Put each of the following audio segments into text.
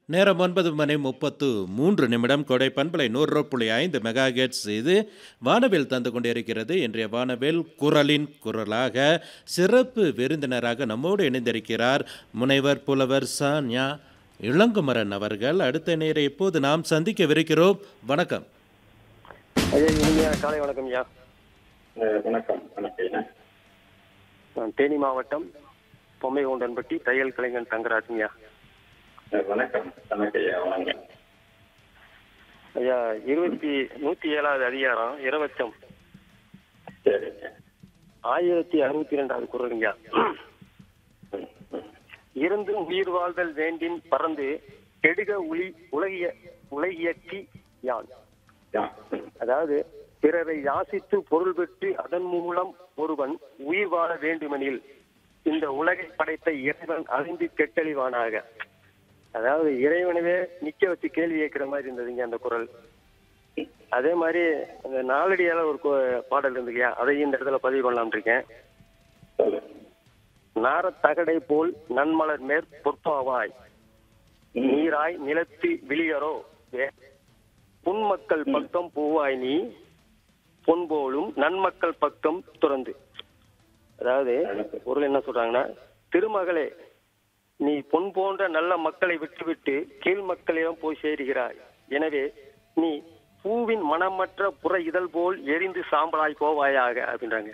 நேரம் ஒன்பது மணி முப்பத்து மூன்று நிமிடம் கொடை பண்பலை நூறு புள்ளி ஐந்து மெகா ஹெர்ட்ஸ் இது வானவில் தந்து கொண்டிருக்கிறது இன்றைய வானவில் குரலின் குரலாக சிறப்பு விருந்தினராக நம்மோடு இணைந்திருக்கிறார் முனைவர் புலவர் சான்யா இளங்குமரன் அவர்கள் அடுத்த நேரம் இப்போது நாம் சந்திக்கவிருக்கிறோம் வணக்கம் ஐயா இனிமையா காலை வணக்கம் ஐயா அஹ் வணக்கம் வணக்கம் நான் தேனி மாவட்டம் பொம்மைகவுண்டன்பட்டி தையல் கலைஞன் தங்கராஜுங்கய்யா அஹ் வணக்கம் வணக்கம் வணக்கம் ஐயா இருபத்தி நூத்தி ஏழாவது அதிகாரம் இரவச்சம் சரிங்க ஆயிரத்தி அறுபத்தி ரெண்டாவது குரலுங்கய்யா இருந்தும் உயிர் வாழ்தல் வேண்டின் பறந்து கெடுக உளி உலகிய உலகியக்கி யான் யா. அதாவது பிறரை யாசித்து பொருள் பெற்று அதன் மூலம் ஒருவன் உயிர் வாழ வேண்டுமெனில் இந்த உலகை படைத்த இறைவன் அறிந்து கெட்டழிவானாக அதாவது இறைவனவே நிக்க வச்சு கேள்வி கேட்கிற மாதிரி இருந்ததுங்க அந்த குரல் அதே மாதிரி அந்த நாலடியால ஒரு கு- பாடல் இருந்துங்கய்யா அதையும் இந்த இடத்துல பதிவு பண்ணலாம்னு இருக்கேன் சொல்லுங்க. நாரத்தகடை போல் நன்மலர் மேற் பொற்பாவாய் ம். நீராய் நிலத்து விழியரோ வே- புன்மக்கள் பக்கம் பூவாய் நீ பொன்போலும் நன்மக்கள் பக்கம் துறந்து அதாவது பொருள் என்ன சொல்றாங்கன்னா திருமகளே நீ பொன் போன்ற நல்ல மக்களை விட்டுவிட்டு கீழ் மக்களிடம் போய் சேருகிறாய் எனவே நீ பூவின் மனமற்ற புற இதழ் போல் எரிந்து சாம்பலாய் போவாயாக அப்படின்றாங்க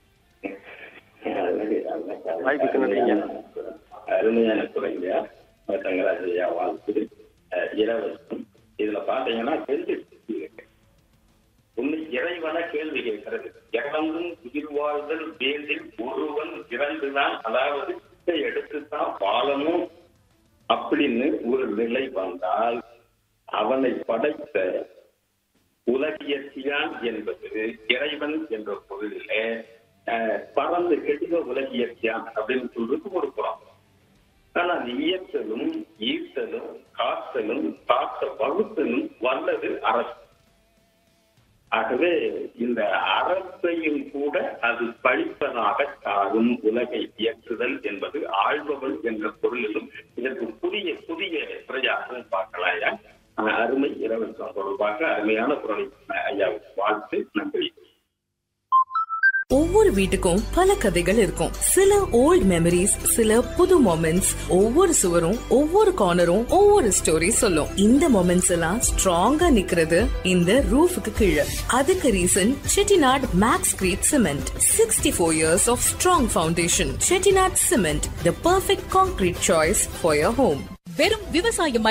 அழகு, அழகு, அழகு. வாய்ப்புக்கு நன்றிங்க. அருமையான குறைங்க தங்கராஜ் ஐயா வாழ்த்து அஹ் இலவசம் இதுல பாத்தீங்கன்னா ரெண்டு செய்தி இருக்கு. ஒண்ணு இறைவன கேள்வி கேட்கிறது இறந்தும் உயிர் வாழ்தல் வேண்டில் ஒருவன் இறந்துதான் அதாவது இதை எடுத்துதான் வாழணும் அப்படின்னு ஒரு நிலை வந்தால் அவனை படைத்த உலகியற்சியான் என்பது இறைவன் என்ற பொருளிலே அஹ், பறந்து கெடுக உலகியற்சியான் அப்படின்னு சொல்றது ஒரு புறம் ஆனா அது இயற்றலும் ஈர்த்தலும் காத்தலும் காத்த வகுத்தலும் வல்லது அரசு ஆகவே இந்த அரசையும் கூட அது பழிப்பதாக சாரும் உலகை இயற்றுதல் என்பது ஆழ்பவள் என்ற பொருளிலும் இதற்கு புதிய புதிய பிரயாசம் பார்க்கலாயா அஹ் அருமை இளவரசம் தொடர்பாக அருமையான குரலை ஐயாவுக்கு வாழ்த்து நன்றி ஒவ்வொரு வீட்டுக்கும் பல கதைகள் இருக்கும் சில ஓல்ட் மெமரிஸ் சில புது மொமெண்ட்ஸ் ஒவ்வொரு சுவரும் ஒவ்வொரு கார்னரும் ஒவ்வொரு ஸ்டோரி சொல்லும் இந்த மொமெண்ட்ஸ் எல்லாம் ஸ்ட்ராங்கா நிக்கிறது இந்த ரூஃபுக்கு கீழே அதுக்கு reason Chettinad maxcrete cement sixty four years of strong foundation Chettinad cement the perfect concrete choice for your home வெறும் விவசாயம்